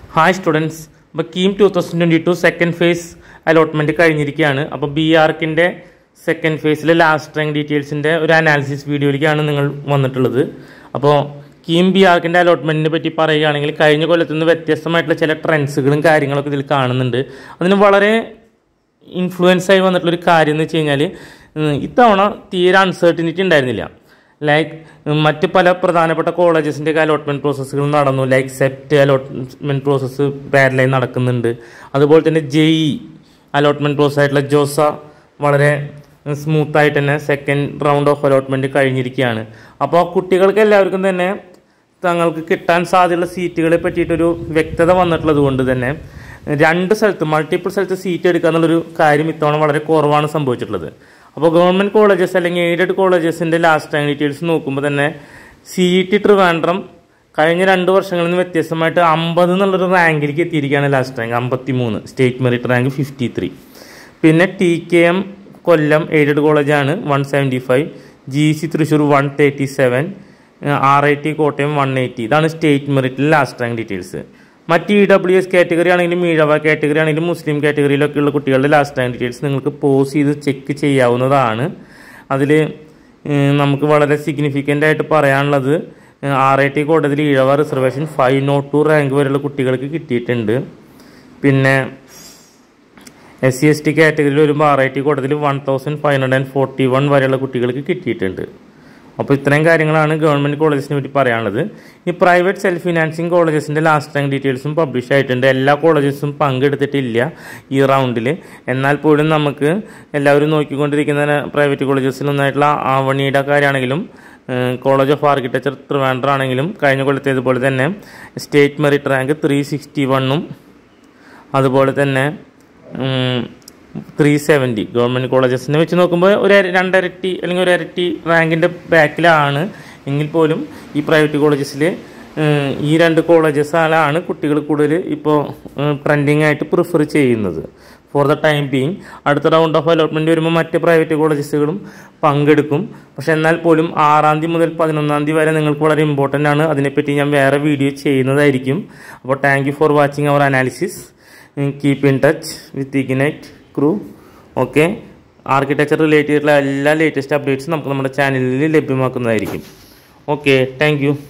hi students അപ്പോൾ KEAM two thousand twenty two second phase allotment കഴിഞ്ഞിരിക്കുകയാണ് അപ്പോൾ ബി ആർക്കിൻ്റെ സെക്കൻഡ് ഫേസിലെ ലാസ്റ്റ് റാങ്ക് ഡീറ്റെയിൽസിൻ്റെ ഒരു അനാലിസിസ് വീഡിയോയിലേക്കാണ് നിങ്ങൾ വന്നിട്ടുള്ളത് അപ്പോൾ കീം ബി ആർക്കിൻ്റെ അലോട്ട്മെൻറ്റിനെ പറ്റി പറയുകയാണെങ്കിൽ കഴിഞ്ഞ കൊല്ലത്തു നിന്ന് വ്യത്യസ്തമായിട്ടുള്ള ചില ട്രെൻഡ്സുകളും കാര്യങ്ങളൊക്കെ ഇതിൽ കാണുന്നുണ്ട് അതിന് വളരെ ഇൻഫ്ലുവൻസ് ആയി വന്നിട്ടുള്ളൊരു കാര്യം എന്ന് വെച്ച് കഴിഞ്ഞാൽ ഇത്തവണ തീരെ അൺസർട്ടിനിറ്റി ഉണ്ടായിരുന്നില്ല ലൈക്ക് മറ്റ് പല പ്രധാനപ്പെട്ട കോളേജസിൻ്റെ അലോട്ട്മെൻറ്റ് പ്രോസസ്സുകൾ നടന്നു ലൈക്ക് സെപ്റ്റ് അലോട്ട്മെൻറ്റ് പ്രോസസ്സ് പാരലായി നടക്കുന്നുണ്ട് അതുപോലെ തന്നെ ജെഇ അലോട്ട്മെൻറ്റ് പ്രോസസ് ആയിട്ടുള്ള ജോസ വളരെ സ്മൂത്തായിട്ട് തന്നെ സെക്കൻഡ് റൗണ്ട് ഓഫ് അലോട്ട്മെൻറ്റ് കഴിഞ്ഞിരിക്കുകയാണ് അപ്പോൾ കുട്ടികൾക്ക് എല്ലാവർക്കും തന്നെ തങ്ങൾക്ക് കിട്ടാൻ സാധ്യതയുള്ള സീറ്റുകളെ പറ്റിയിട്ടൊരു വ്യക്തത വന്നിട്ടുള്ളത് കൊണ്ട് തന്നെ രണ്ട് സ്ഥലത്ത് മൾട്ടിപ്പിൾ സ്ഥലത്ത് സീറ്റ് എടുക്കുക എന്നുള്ളൊരു കാര്യം ഇത്തവണ വളരെ കുറവാണ് സംഭവിച്ചിട്ടുള്ളത് അപ്പോൾ ഗവൺമെൻറ് കോളേജസ് അല്ലെങ്കിൽ എയ്ഡഡ് കോളേജസിൻ്റെ ലാസ്റ്റ് റാങ്ക് ഡീറ്റെയിൽസ് നോക്കുമ്പോൾ തന്നെ സി ഇ ടി ട്രിവാൻഡ്രം കഴിഞ്ഞ രണ്ട് വർഷങ്ങളിൽ നിന്ന് വ്യത്യസ്തമായിട്ട് അമ്പത് എന്നുള്ളൊരു റാങ്കിലേക്ക് എത്തിയിരിക്കുകയാണ് ലാസ്റ്റ് റാങ്ക് അമ്പത്തി മൂന്ന് state merit rank fifty three പിന്നെ T K M Kollam aided കോളേജാണ് one seventy five G C Thrissur one thirty seven R I T Kottayam one eighty ഇതാണ് സ്റ്റേറ്റ് മെറിറ്റിൽ ലാസ്റ്റ് റാങ്ക് ഡീറ്റെയിൽസ് മറ്റ് ഇ ഡബ്ല്യു എസ് കാറ്റഗറി ആണെങ്കിലും Ezhava category ആണെങ്കിലും മുസ്ലിം കാറ്റഗറിയിലൊക്കെയുള്ള കുട്ടികളുടെ ലാസ്റ്റ് റാങ്ക് ഡീറ്റെയിൽസ് നിങ്ങൾക്ക് പോസ് ചെയ്ത് ചെക്ക് ചെയ്യാവുന്നതാണ് അതിൽ നമുക്ക് വളരെ സിഗ്നിഫിക്കൻ്റ് ആയിട്ട് പറയാനുള്ളത് ആർ ഐ ടി കോട്ടയത്തിൽ Ezhava reservation five not two rank വരെയുള്ള കുട്ടികൾക്ക് കിട്ടിയിട്ടുണ്ട് പിന്നെ എസ് സി എസ് ടി കാറ്റഗറിയിൽ വരുമ്പോൾ ആർ ഐ ടി കോട്ടത്തിൽ one thousand five hundred and forty one വരെയുള്ള കുട്ടികൾക്ക് കിട്ടിയിട്ടുണ്ട് അപ്പോൾ ഇത്രയും കാര്യങ്ങളാണ് ഗവൺമെൻറ് കോളേജസിനെ പറ്റി പറയാനുള്ളത് ഈ പ്രൈവറ്റ് സെൽഫ് ഫിനാൻസിങ് കോളേജസിൻ്റെ ലാസ്റ്റ് റാങ്ക് ഡീറ്റെയിൽസും പബ്ലിഷ് ആയിട്ടുണ്ട് എല്ലാ കോളേജസും പങ്കെടുത്തിട്ടില്ല ഈ റൗണ്ടിൽ എന്നാൽ പോലും നമുക്ക് എല്ലാവരും നോക്കിക്കൊണ്ടിരിക്കുന്ന പ്രൈവറ്റ് കോളേജസിലൊന്നായിട്ടുള്ള ആവണിയുടെ കാര്യമാണെങ്കിലും കോളേജ് ഓഫ് ആർക്കിടെക്ചർ ട്രിവാൻഡ്രം ആണെങ്കിലും കഴിഞ്ഞ കൊല്ലത്തേതുപോലെ തന്നെ state merit rank three sixty വണ്ണും അതുപോലെ തന്നെ ത്രീ സെവൻറ്റി ഗവൺമെൻറ് കോളേജസിനെ വെച്ച് നോക്കുമ്പോൾ ഒരു രണ്ടരട്ടി അല്ലെങ്കിൽ ഒരു ഇരട്ടി റാങ്കിൻ്റെ ബാക്കിലാണ് എങ്കിൽ പോലും ഈ പ്രൈവറ്റ് കോളേജസിൽ ഈ രണ്ട് കോളേജസിലാണ് കുട്ടികൾ കൂടുതൽ ഇപ്പോൾ ട്രെൻഡിങ് ആയിട്ട് പ്രിഫർ ചെയ്യുന്നത് ഫോർ ദ ടൈം ബീങ് അടുത്ത റൗണ്ട് ഓഫ് അലോട്ട്മെൻറ്റ് വരുമ്പോൾ മറ്റ് പ്രൈവറ്റ് കോളേജസുകളും പങ്കെടുക്കും പക്ഷേ എന്നാൽ പോലും ആറാം തീയതി മുതൽ പതിനൊന്നാം തീയതി വരെ നിങ്ങൾക്ക് വളരെ ഇമ്പോർട്ടൻ്റ് ആണ് അതിനെപ്പറ്റി ഞാൻ വേറെ വീഡിയോ ചെയ്യുന്നതായിരിക്കും അപ്പോൾ thank you for watching our analysis keep in touch with Ignite Crew okay architecture related ആയിട്ടുള്ള എല്ലാ ലേറ്റസ്റ്റ് അപ്ഡേറ്റ്സും നമുക്ക് നമ്മുടെ ചാനലിൽ ലഭ്യമാക്കുന്നതായിരിക്കും ഓക്കെ താങ്ക്